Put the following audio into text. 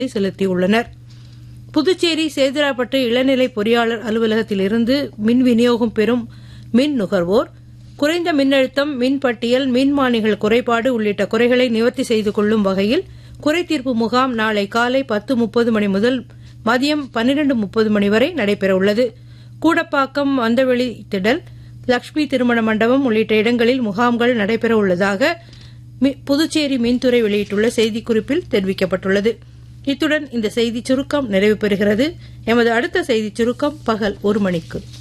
செலுத்தியுள்ளனர் புதுச்சேரி சேதராப்பட்டு இளநிலை பொறியாளர் அலுவலகத்திலிருந்து மின் விநியோகம் பெறும் மின் நுகர்வோர் குறைந்த மின்னழுத்தம் மின் பட்டியல் மின்மானிகள் குறைபாடு உள்ளிட்ட குறைகளை நிவர்த்தி செய்து கொள்ளும் வகையில் குறைதீர்ப்பு முகாம் நாளை காலை பத்து முப்பது மணி முதல் மதியம் பன்னிரண்டு முப்பது மணி வரை நடைபெறவுள்ளது கூடப்பாக்கம் வந்தவெளி திடல் லட்சுமி திருமண மண்டபம் உள்ளிட்ட இடங்களில் முகாம்கள் நடைபெறவுள்ளதாக புதுச்சேரி மின்துறை வெளியிட்டுள்ள செய்திக்குறிப்பில் தெரிவிக்கப்பட்டுள்ளது இத்துடன் இந்த செய்திச் சுருக்கம் நிறைவு பெறுகிறது எமது அடுத்த செய்திச் சுருக்கம் பகல் ஒரு மணிக்கு